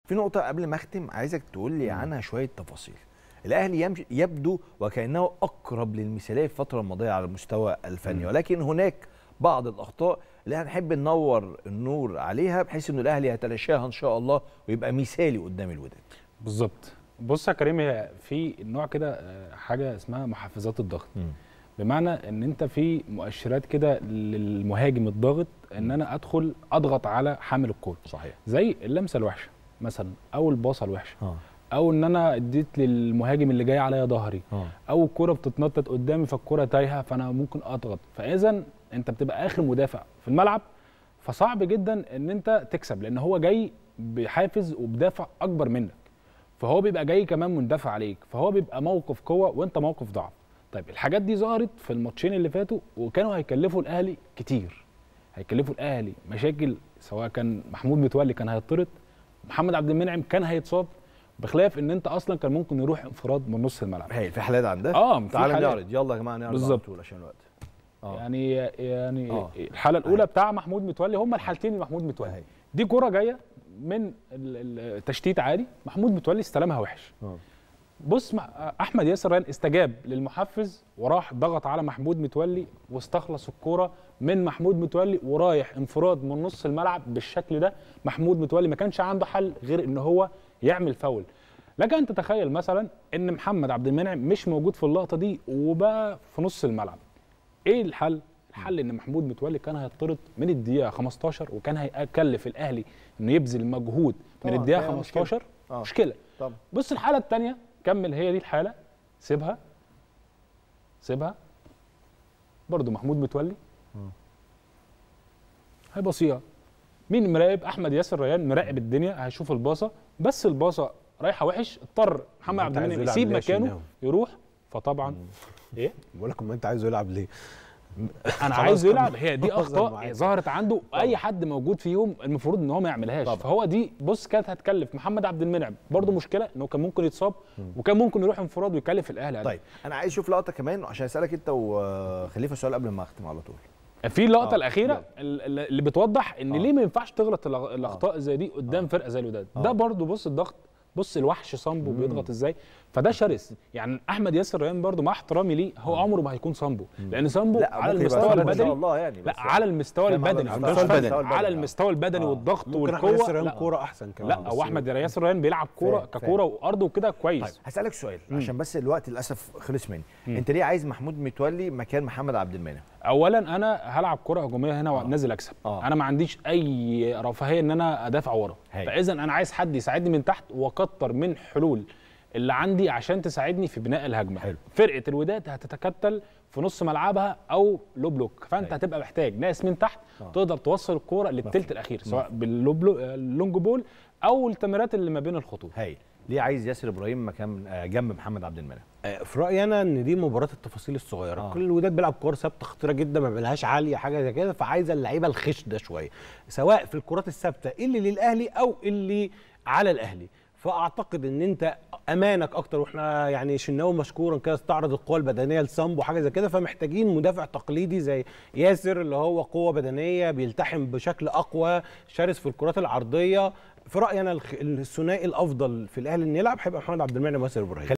في نقطه قبل ما اختم عايزك تقول لي عنها شويه تفاصيل الاهلي يمشي يبدو وكانه اقرب للمثاليه في الفتره الماضيه على المستوى الفني ولكن هناك بعض الاخطاء اللي هنحب ننور النور عليها بحيث انه الاهلي يتلاشاها ان شاء الله ويبقى مثالي قدام الوداد بالظبط بص يا كريم هي في نوع كده آه، حاجه اسمها محفزات الضغط بمعنى ان انت في مؤشرات كده للمهاجم الضاغط ان انا ادخل اضغط على حامل الكوره صحيح زي اللمسه الوحشه مثلا او الباصه الوحشه اه او ان انا اديت للمهاجم اللي جاي عليا ظهري اه او الكوره بتتنطط قدامي فالكوره تايهه فانا ممكن اضغط فاذا انت بتبقى اخر مدافع في الملعب فصعب جدا ان انت تكسب لان هو جاي بحافز وبدافع اكبر منك فهو بيبقى جاي كمان مندفع عليك فهو بيبقى موقف قوه وانت موقف ضعف طيب الحاجات دي ظهرت في الماتشين اللي فاتوا وكانوا هيكلفوا الاهلي كتير هيكلفوا الاهلي مشاكل سواء كان محمود متولي كان هيطرد محمد عبد المنعم كان هيتصاب بخلاف ان انت اصلا كان ممكن يروح انفراد من نص الملعب هايل في حالات عندها اه في تعال حالات. نعرض يلا يا جماعه نعرض بالظبط. على طول عشان الوقت اه يعني يعني آه. الحاله الاولى بتاع محمود متولي هم الحالتين لمحمود متولي أهي. دي كره جايه من ال- ال- التشتيت عالي محمود متولي استلمها وحش آه. بص مع- احمد ياسر ريان استجاب للمحفز وراح ضغط على محمود متولي واستخلص الكوره من محمود متولي ورايح انفراد من نص الملعب بالشكل ده محمود متولي ما كانش عنده حل غير ان هو يعمل فاول لك ان تتخيل مثلا ان محمد عبد المنعم مش موجود في اللقطه دي وبقى في نص الملعب ايه الحل الحل ان محمود متولي كان هيطرد من الدقيقه 15 وكان هيكلف الاهلي انه يبذل مجهود من طبعاً، الدقيقه فيها مشكلة. 15 آه. مشكله طبعا بص الحاله الثانيه كمل هي دي الحاله سيبها سيبها برضو محمود متولي هيبصيها مين مراقب احمد ياسر ريان مراقب الدنيا هيشوف الباصه بس الباصه رايحه وحش اضطر محمد أنت عبد عايزه المنعم يلعب يسيب ليه يا مكانه شناوي؟ يروح فطبعا ايه بقول لك ما انت عايزه يلعب ليه؟ انا خلاص عايز كمل. يلعب هي دي بهزر اخطاء معاك. ظهرت عنده اي حد موجود فيهم المفروض ان هو ما يعملهاش طبعا. فهو دي بص كانت هتكلف محمد عبد المنعم برضه مشكله انه كان ممكن يتصاب وكان ممكن يروح انفراد ويكلف الاهلي طيب انا عايز اشوف لقطه كمان عشان اسالك انت وخليفه سؤال قبل ما اختم على طول في اللقطه آه، الاخيره يلا. ال- اللي بتوضح ان آه. ليه ما ينفعش تغلط الأغ- الاخطاء زي دي قدام فرقه زي الوداد ده برضه بص الضغط بص الوحش صامبو بيضغط ازاي فده شرس يعني احمد ياسر ريان برضه مع احترامي ليه هو عمره ما هيكون صامبو لان صامبو لا على ممكن يبقى المستوى صعب ما شاء البدني الله يعني لا بس على المستوى كان على البدني المستوى مش البدني. فني. على آه. المستوى البدني آه. والضغط ممكن احمد ياسر والقوه ريان لا كوره احسن كمان لا بس هو احمد ياسر ريان بيلعب كوره فاهم، ككوره وارض وكده طيب كويس هسالك سؤال عشان بس الوقت للاسف خلص مني انت ليه عايز محمود متولي مكان محمد عبد المنعم اولا انا هلعب كره هجوميه هنا ونازل اكسب آه. انا ما عنديش اي رفاهيه ان انا ادافع ورا هاي. فاذا انا عايز حد يساعدني من تحت واكتر من حلول اللي عندي عشان تساعدني في بناء الهجمه حلو. فرقه الوداد هتتكتل في نص ملعبها او لو بلوك فانت هتبقى محتاج ناس من تحت تقدر توصل الكوره للثلث الاخير سواء باللو بلو- اللونج بول او التمريرات اللي ما بين الخطوط هايل ليه عايز ياسر ابراهيم مكان آه، جنب محمد عبد المنعم آه، في رايي انا ان دي مباراه التفاصيل الصغيره آه. آه. كل الوداد بيلعب كور ثابته خطيره جدا ما بيلهاش عاليه حاجه زي كده فعايزه اللعيبه الخش ده شويه سواء في الكرات الثابته اللي للاهلي او اللي على الاهلي فاعتقد ان انت امانك اكتر واحنا يعني شناوي مشكورا كده استعرض القوه البدنيه لسامبو حاجه زي كده فمحتاجين مدافع تقليدي زي ياسر اللي هو قوه بدنيه بيلتحم بشكل اقوى شرس في الكرات العرضيه في رايي انا الخ- الثنائي الافضل في الاهلي ان يلعب هيبقى محمد عبد المنعم وياسر ابراهيم